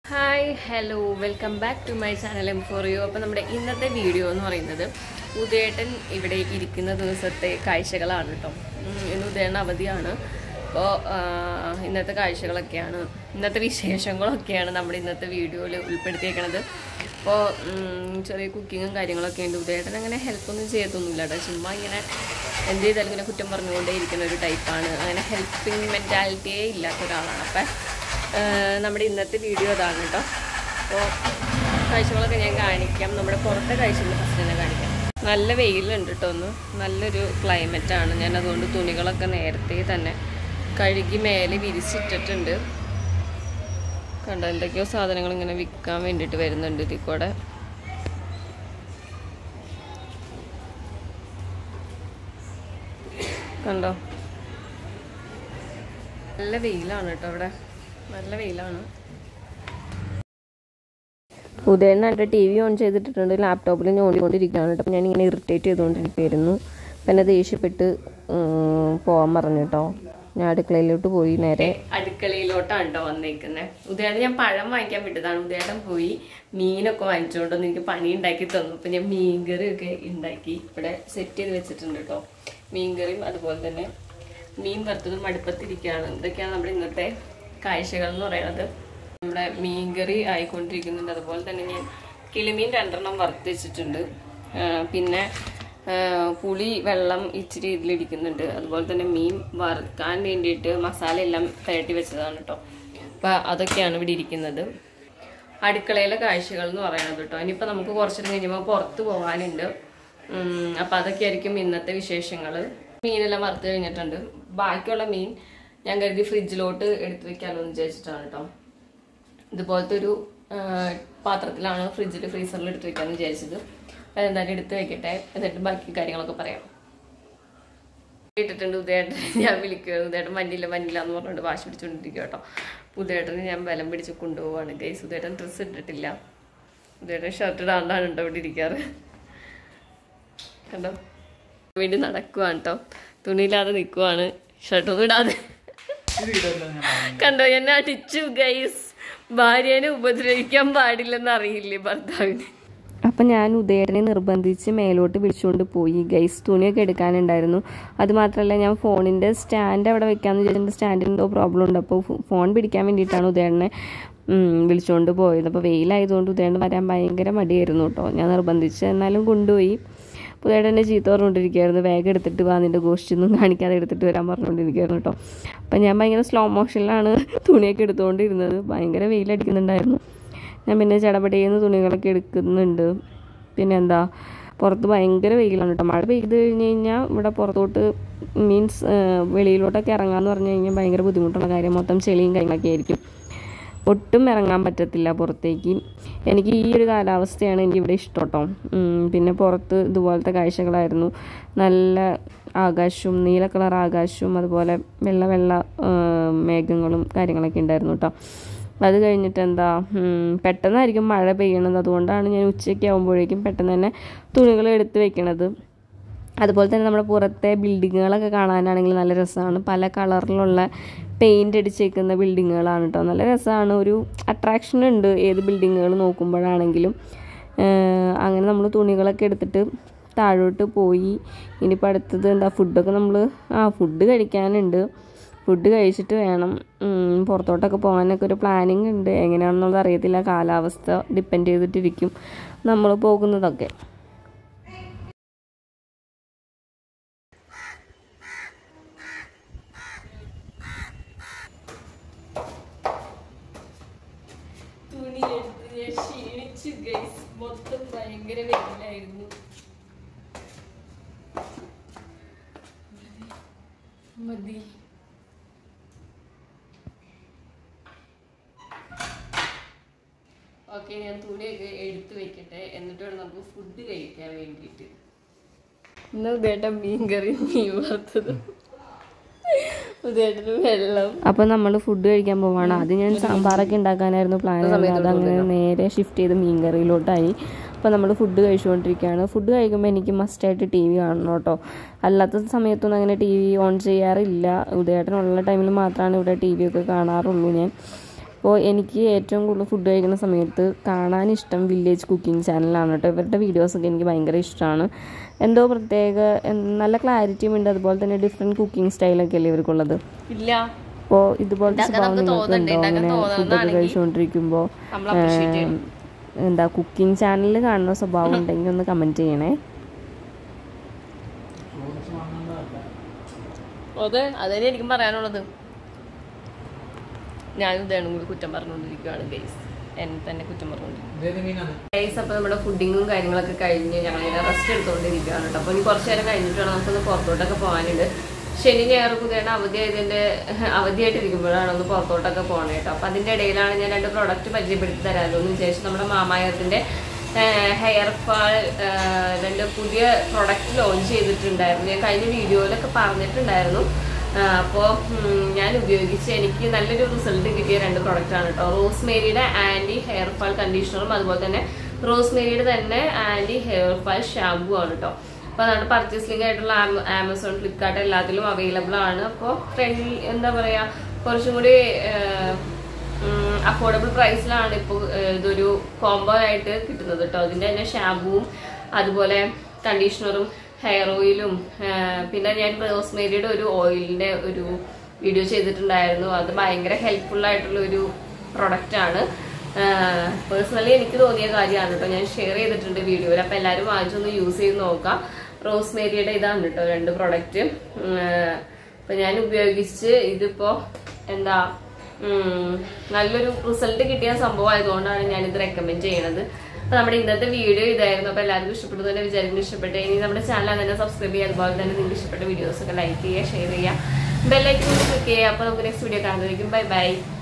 Hi hello welcome back to my channel M four U അപ്പോൾ നമ്മുടെ ഇന്നത്തെ video എന്ന് പറയുന്നത് ഉദയേട്ടൻ ഇവിടെ ഇരിക്കുന്ന ദിവസത്തെ കാഴ്ചകളാണ് കേട്ടോ ഉം, ഇന്ന് ഉദയേട്ടൻ അവധിയാണ് അപ്പോൾ ഇന്നത്തെ കാഴ്ചകളൊക്കെയാണ് ഇന്നത്തെ വിശേഷങ്ങളൊക്കെയാണ് നമ്മുടെ ഇന്നത്തെ വീഡിയോയിൽ ഉൾപ്പെടുത്തിയേക്കണത് അപ്പോൾ ചെറിയ കുക്കിങ്ങും കാര്യങ്ങളൊക്കെ ഉണ്ട് ഉദയേട്ടൻ അങ്ങനെ ഹെൽപ്പൊന്നും ചെയ്യത്തൊന്നുമില്ല കേട്ടോ ചുമ്മാ ഇങ്ങനെ എന്ത് ചെയ്താലും ഇങ്ങനെ കുറ്റം പറഞ്ഞുകൊണ്ടേ ഇരിക്കുന്ന ഒരു ടൈപ്പാണ് അങ്ങനെ ഹെൽപ്പിംഗ് മെൻറ്റാലിറ്റിയേ ഇല്ലാത്ത ഒരാളാണ് അപ്പം ഏഹ് നമ്മുടെ ഇന്നത്തെ വീഡിയോ അതാണ് കേട്ടോ അപ്പോൾ കാഴ്ചകളൊക്കെ ഞാൻ കാണിക്കാം നമ്മുടെ പുറത്തെ കാഴ്ചകൾ ഫസ്റ്റ് തന്നെ കാണിക്കാം നല്ല വെയിലുണ്ട് കേട്ടോ ഒന്ന് നല്ലൊരു ക്ലൈമറ്റാണ് ഞാൻ അതുകൊണ്ട് തുണികളൊക്കെ നേരത്തെ തന്നെ കഴുകി മേലെ വിരിച്ചിട്ടിട്ടുണ്ട് കണ്ടോ എന്തൊക്കെയോ സാധനങ്ങൾ ഇങ്ങനെ വിൽക്കാൻ വേണ്ടിയിട്ട് വരുന്നുണ്ട് ഇതിൽ കൂടെ കണ്ടോ നല്ല വെയിലാണ് കേട്ടോ ഇവിടെ നല്ല വെയിലാണ് ഉദയനായിട്ട് ടി വി ഓൺ ചെയ്തിട്ടുണ്ട് ലാപ്ടോപ്പിൽ ഞോണ്ടിക്കൊണ്ടിരിക്കുകയാണ് കേട്ടോ ഞാൻ ഇങ്ങനെ ഇറിറ്റേറ്റ് ചെയ്തുകൊണ്ടിരിക്കുകയായിരുന്നു അപ്പം എന്നെ ദേഷ്യപ്പെട്ട് ഉം, പോകാൻ പറഞ്ഞു കേട്ടോ ഞാൻ അടുക്കളയിലോട്ട് പോയി നേരെ അടുക്കളയിലോട്ടാണ് കേട്ടോ വന്നേക്കുന്നത് ഉദയേട്ടൻ ഞാൻ പഴം വാങ്ങിക്കാൻ വിട്ടതാണ് ഉദയേട്ടൻ പോയി മീനൊക്കെ വാങ്ങിച്ചുകൊണ്ട് വന്ന് എനിക്ക് പണി ഉണ്ടാക്കി തന്നു അപ്പം ഞാൻ മീൻകറി ഒക്കെ ഉണ്ടാക്കി ഇവിടെ സെറ്റ് ചെയ്ത് വെച്ചിട്ടുണ്ട് കേട്ടോ മീൻകറിയും അതുപോലെ തന്നെ മീൻ വറുത്തതും അടുപ്പത്തിരിക്കുകയാണ് ഇതൊക്കെയാണ് നമ്മുടെ ഇന്നത്തെ കാഴ്ചകൾ എന്ന് പറയുന്നത് നമ്മുടെ മീൻകറി ആയിക്കൊണ്ടിരിക്കുന്നുണ്ട് അതുപോലെ തന്നെ ഞാൻ കിളിമീൻ രണ്ടെണ്ണം വറുത്ത് വെച്ചിട്ടുണ്ട് ആ, പിന്നെ ആ, പുളി വെള്ളം ഇച്ചിരി ഇതിലിരിക്കുന്നുണ്ട് അതുപോലെ തന്നെ മീൻ വറുക്കാൻ വേണ്ടിയിട്ട് മസാല എല്ലാം തരട്ടി വെച്ചതാണ് കേട്ടോ അപ്പം അതൊക്കെയാണ് ഇവിടെ ഇരിക്കുന്നത് അടുക്കളയിലെ കാഴ്ചകൾ എന്ന് പറയുന്നത് കേട്ടോ ഇനിയിപ്പോൾ നമുക്ക് കുറച്ചിട്ട് കഴിയുമ്പോൾ പുറത്ത് പോകാനുണ്ട് ഉം, അപ്പം അതൊക്കെ ആയിരിക്കും ഇന്നത്തെ വിശേഷങ്ങൾ മീനെല്ലാം വറുത്ത് കഴിഞ്ഞിട്ടുണ്ട് ബാക്കിയുള്ള മീൻ ഞാൻ കരുതി ഫ്രിഡ്ജിലോട്ട് എടുത്ത് വെക്കാമല്ലോ എന്ന് വിചാരിച്ചിട്ടാണ് കേട്ടോ ഇതുപോലത്തെ ഒരു ആ, പാത്രത്തിലാണ് ഫ്രിഡ്ജിൽ ഫ്രീസറിൽ എടുത്ത് വെക്കാമെന്ന് വിചാരിച്ചത് അതെന്തായാലും എടുത്ത് വെക്കട്ടെ എന്നിട്ട് ബാക്കി കാര്യങ്ങളൊക്കെ പറയാം ഇട്ടിട്ടുണ്ട് ഉദയേട്ടൻ ഞാൻ വിളിക്കുകയാണ് ഉദയേട്ടൻ മഞ്ഞില്ല മഞ്ഞില്ല എന്ന് പറഞ്ഞുകൊണ്ട് വാശി പിടിച്ചുകൊണ്ടിരിക്കുക കേട്ടോ ഉദയേട്ടന് ഞാൻ ബലം പിടിച്ച് കൊണ്ടുപോവാണ് ഗൈസ് ഉദയേട്ടൻ ഡ്രസ്സ് ഇട്ടിട്ടില്ല ഉദയേട്ടൻ ഷർട്ട് ഇടാണ്ടാണ് കേട്ടോ ഇവിടെ ഇരിക്കാറ് കണ്ടോ വേണ്ടി നടക്കുവാണ് കേട്ടോ തുണിയില്ലാതെ നിൽക്കുവാണ് ഷർട്ടൊന്നും ഇടാതെ കണ്ടോ എന്നെ അടിച്ചു ഗൈസ് ഭാര്യനെ ഉപദ്രവിക്കാൻ പാടില്ലെന്ന് അറിയില്ലേ ഭർത്താവിന് അപ്പം ഞാൻ ഉദയേട്ടനെ നിർബന്ധിച്ച് മേലോട്ട് വിളിച്ചുകൊണ്ട് പോയി ഗൈസ് തുണിയൊക്കെ എടുക്കാനുണ്ടായിരുന്നു അത് മാത്രമല്ല ഞാൻ ഫോണിൻ്റെ സ്റ്റാൻഡ് അവിടെ വെക്കാമെന്ന് വിചാരിച്ചിട്ട് സ്റ്റാൻഡിന് എന്തോ പ്രോബ്ലം ഉണ്ട് അപ്പോൾ ഫോൺ പിടിക്കാൻ വേണ്ടിയിട്ടാണ് ഉദയേട്ടനെ ഉം, വിളിച്ചുകൊണ്ട് പോയത് അപ്പോൾ വെയിലായതുകൊണ്ട് ഉദയേട്ടൻ വരാൻ ഭയങ്കര മടിയായിരുന്നു കേട്ടോ ഞാൻ നിർബന്ധിച്ച് എന്നാലും കൊണ്ടുപോയി പുതിയായിട്ട് എന്നെ ചീത്ത പറഞ്ഞുകൊണ്ടിരിക്കുകയായിരുന്നു വേഗം എടുത്തിട്ട് വാ നിൻ്റെ ഗോഷ്ടിയൊന്നും കാണിക്കാതെ എടുത്തിട്ട് വരാൻ പറഞ്ഞുകൊണ്ടിരിക്കുകയായിരുന്നു കേട്ടോ അപ്പം ഞാൻ ഭയങ്കര സ്ലോ മോഷനിലാണ് തുണിയൊക്കെ എടുത്തുകൊണ്ടിരുന്നത് ഭയങ്കര വെയിലടിക്കുന്നുണ്ടായിരുന്നു ഞാൻ പിന്നെ ചടപടിയെന്ന് തുണികളൊക്കെ എടുക്കുന്നുണ്ട് പിന്നെ എന്താ പുറത്ത് ഭയങ്കര വെയിലാണ് കേട്ടോ മഴ പെയ്ത് കഴിഞ്ഞ് കഴിഞ്ഞാൽ ഇവിടെ പുറത്തോട്ട് മീൻസ് വെളിയിലോട്ടൊക്കെ ഇറങ്ങാമെന്ന് പറഞ്ഞു കഴിഞ്ഞാൽ ഭയങ്കര ബുദ്ധിമുട്ടുള്ള കാര്യം മൊത്തം ചെളിയും കാര്യങ്ങളൊക്കെ ആയിരിക്കും ഒട്ടും ഇറങ്ങാൻ പറ്റത്തില്ല പുറത്തേക്ക് എനിക്ക് ഈ ഒരു കാലാവസ്ഥയാണ് എനിക്ക് ഇവിടെ ഇഷ്ടം കേട്ടോ ഉം, പിന്നെ പുറത്ത് ഇതുപോലത്തെ കാഴ്ചകളായിരുന്നു നല്ല ആകാശവും നീല കളർ ആകാശവും അതുപോലെ വെള്ള വെള്ള ആ, മേഘങ്ങളും കാര്യങ്ങളൊക്കെ ഉണ്ടായിരുന്നു കേട്ടോ അത് കഴിഞ്ഞിട്ട് എന്താ ഉം, പെട്ടെന്നായിരിക്കും മഴ പെയ്യണത് അതുകൊണ്ടാണ് ഞാൻ ഉച്ചയ്ക്ക് ആകുമ്പോഴേക്കും പെട്ടെന്ന് തന്നെ തുണികൾ എടുത്ത് വെക്കണത് അതുപോലെ തന്നെ നമ്മുടെ പുറത്തെ ബിൽഡിങ്ങുകളൊക്കെ കാണാനാണെങ്കിൽ നല്ല രസമാണ് പല കളറിലുള്ള പെയിൻ്റ് അടിച്ചേക്കുന്ന ബിൽഡിങ്ങുകളാണ് കേട്ടോ നല്ല രസമാണ് ഒരു അട്രാക്ഷൻ ഉണ്ട് ഏത് ബിൽഡിങ്ങുകൾ നോക്കുമ്പോഴാണെങ്കിലും ഏഹ് അങ്ങനെ നമ്മൾ തുണികളൊക്കെ എടുത്തിട്ട് താഴോട്ട് പോയി ഇനിയിപ്പോൾ അടുത്തത് എന്താ ഫുഡൊക്കെ നമ്മൾ ആ ഫുഡ് കഴിക്കാനുണ്ട് ഫുഡ് കഴിച്ചിട്ട് വേണം ഉം, പുറത്തോട്ടൊക്കെ പോകാനൊക്കെ ഒരു പ്ലാനിങ് ഉണ്ട് എങ്ങനെയാണെന്നുള്ളത് അറിയത്തില്ല കാലാവസ്ഥ ഡിപ്പെൻഡ് ചെയ്തിട്ടിരിക്കും നമ്മൾ പോകുന്നതൊക്കെ തുണി എടുത്ത് ഞാൻ ക്ഷീണിച്ചു ഗൈസ് മൊത്തം ഭയങ്കര വെയിലായിരുന്നു മതി ഓക്കെ ഞാൻ തുണിയൊക്കെ എടുത്ത് വെക്കട്ടെ എന്നിട്ട് വേണം നമുക്ക് ഫുഡ് കഴിക്കാൻ വേണ്ടിയിട്ട് ഇന്ന് ഉദേട്ടൻ മീൻ കറി മീൻ വറുത്തതും ഉദേട്ടന് വെള്ളം അപ്പൊ നമ്മൾ ഫുഡ് കഴിക്കാൻ പോവാണ് അത് ഞാൻ സാമ്പാറൊക്കെ ഉണ്ടാക്കാനായിരുന്നു പ്ലാൻ അതങ്ങനെ നേരെ ഷിഫ്റ്റ് ചെയ്ത് മീൻ കറിയിലോട്ടായി അപ്പോൾ നമ്മൾ ഫുഡ് കഴിച്ചുകൊണ്ടിരിക്കുകയാണ് ഫുഡ് കഴിക്കുമ്പോൾ എനിക്ക് മസ്റ്റായിട്ട് ടി വി കാണണം കേട്ടോ അല്ലാത്ത സമയത്തൊന്നും അങ്ങനെ ടി വി ഓൺ ചെയ്യാറില്ല ഉദയേട്ടനുള്ള ടൈമിൽ മാത്രമാണ് ഇവിടെ ടി വി ഒക്കെ കാണാറുള്ളൂ ഞാൻ അപ്പോൾ എനിക്ക് ഏറ്റവും കൂടുതൽ ഫുഡ് കഴിക്കുന്ന സമയത്ത് കാണാൻ ഇഷ്ടം വില്ലേജ് കുക്കിംഗ് ചാനലാണ് കേട്ടോ ഇവരുടെ വീഡിയോസൊക്കെ എനിക്ക് ഭയങ്കര ഇഷ്ടമാണ് എന്തോ പ്രത്യേക എൻ- നല്ല ക്ലാരിറ്റിയും ഉണ്ട് അതുപോലെ തന്നെ ഡിഫറെൻറ്റ് കുക്കിംഗ് സ്റ്റൈലൊക്കെ അല്ലേ ഇവർക്കുള്ളത് ഇല്ല അപ്പോൾ ഇതുപോലത്തെ ഉണ്ടാക്കാൻ സ്വഭാവം നമുക്ക് നിങ്ങൾക്ക് തോന്നുന്നുണ്ട്. ഉണ്ടോ ഉണ്ടാക്കാൻ അങ്ങനെ ഫുഡൊക്കെ തോന്നുന്നതാണെങ്കിൽ കഴിച്ചുകൊണ്ടിരിക്കുമ്പോൾ നമ്മൾ appreciate ചെയ്യണം. എന്താ കുക്കിംഗ് ചാനലിൽ കാണുന്ന സ്വഭാവം ഉണ്ടെങ്കിൽ ഒന്ന് കമൻറ്റ് ചെയ്യണേ അതെ അതന്നെ എനിക്കും പറയാനുള്ളത് ഞാനും ഇതാണ് കൂടി കുറ്റം പറഞ്ഞുകൊണ്ടിരിക്കുകയാണ് ഗൈസ് എന്നെ തന്നെ കുറ്റം പറഞ്ഞുകൊണ്ടിരിക്കും ഗൈസ് അപ്പോൾ നമ്മുടെ ഫുഡിങ്ങും കാര്യങ്ങളൊക്കെ കഴിഞ്ഞ് ഞങ്ങളിങ്ങനെ റെസ്റ്റ് എടുത്തുകൊണ്ടിരിക്കുകയാണ് കേട്ടോ അപ്പോൾ ഇനി കുറച്ച് നേരം കഴിഞ്ഞിട്ട് വേണം നമുക്കൊന്ന് പുറത്തോട്ടൊക്കെ പോകാനുണ്ട് ശനി ഞായർ പുതിയാണ് അവധി ആയതിൻ്റെ അവധിയായിട്ടിരിക്കുമ്പോഴാണ് ഒന്ന് പുറത്തോട്ടൊക്കെ പോകണേ കേട്ടോ അപ്പോൾ അതിൻ്റെ ഇടയിലാണ് ഞാൻ രണ്ട് പ്രോഡക്റ്റ് പരിചയപ്പെടുത്തി തരാമല്ലോ എന്ന് വിചാരിച്ചു നമ്മുടെ മാമായത്തിൻ്റെ ഹെയർ ഫാൾ രണ്ട് പുതിയ പ്രൊഡക്റ്റ് ലോഞ്ച് ചെയ്തിട്ടുണ്ടായിരുന്നു ഞാൻ കഴിഞ്ഞ വീഡിയോയിലൊക്കെ പറഞ്ഞിട്ടുണ്ടായിരുന്നു അപ്പോൾ ഞാൻ ഉപയോഗിച്ച് എനിക്ക് നല്ലൊരു റിസൾട്ട് കിട്ടിയ രണ്ട് പ്രൊഡക്റ്റാണ് കേട്ടോ റോസ്മേരിയുടെ ആൻറ്റി ഹെയർ ഫാൾ കണ്ടീഷണറും അതുപോലെ തന്നെ റോസ്മേരിയുടെ തന്നെ ആൻറ്റി ഹെയർ ഫാൾ ഷാമ്പു ആണ് കേട്ടോ അപ്പോൾ അതാണ് പർച്ചേസ് ലിങ്ക് ആയിട്ടുള്ള ആമ- ആമസോൺ ഫ്ലിപ്കാർട്ട് എല്ലാത്തിലും അവൈലബിൾ ആണ് അപ്പോൾ ഫ്രണ്ട് എന്താ പറയുക കുറച്ചും കൂടി അഫോർഡബിൾ പ്രൈസിലാണ് ഇപ്പോൾ ഇതൊരു കോംബോ ആയിട്ട് കിട്ടുന്നത് കേട്ടോ അതിൻ്റെ തന്നെ ഷാമ്പുവും അതുപോലെ കണ്ടീഷണറും ഹെയർ ഓയിലും പിന്നെ ഞാൻ റോസ്മേരിയുടെ ഒരു ഓയിലിൻ്റെ ഒരു വീഡിയോ ചെയ്തിട്ടുണ്ടായിരുന്നു അത് ഭയങ്കര ഹെൽപ്ഫുൾ ആയിട്ടുള്ള ഒരു പ്രൊഡക്റ്റ് ആണ് പേഴ്സണലി എനിക്ക് തോന്നിയ കാര്യമാണ് കേട്ടോ ഞാൻ ഷെയർ ചെയ്തിട്ടുണ്ട് വീഡിയോയിൽ അപ്പോൾ എല്ലാവരും വാങ്ങിച്ചൊന്ന് യൂസ് ചെയ്ത് നോക്കാം റോസ്മേരിയുടെ ഇതാണ് കേട്ടോ രണ്ട് പ്രൊഡക്റ്റ് അപ്പൊ ഞാൻ ഉപയോഗിച്ച് ഇതിപ്പോ എന്താ ഉം, നല്ലൊരു റിസൾട്ട് കിട്ടിയ സംഭവം ആയതുകൊണ്ടാണ് ഞാൻ ഇത് റെക്കമെൻഡ് ചെയ്യണത് അപ്പൊ നമ്മുടെ ഇന്നത്തെ വീഡിയോ ഇതായിരുന്നു അപ്പൊ എല്ലാവർക്കും ഇഷ്ടപ്പെട്ടു തന്നെ വിചാരിക്കുന്നു ഇഷ്ടപ്പെട്ടെ ഇനി നമ്മുടെ ചാനൽ തന്നെ സബ്സ്ക്രൈബ് ചെയ്യുക അതുപോലെ തന്നെ നിങ്ങൾക്ക് ഇഷ്ടപ്പെട്ട വീഡിയോസ് ഒക്കെ ലൈക്ക് ചെയ്യുക ഷെയർ ചെയ്യുക ബെല്ലൈക്കൺ ക്ലിക്ക് ചെയ്യുക അപ്പൊ നമുക്ക് നെക്സ്റ്റ് വീഡിയോ കാണുന്നതായിരിക്കും ബൈ ബൈ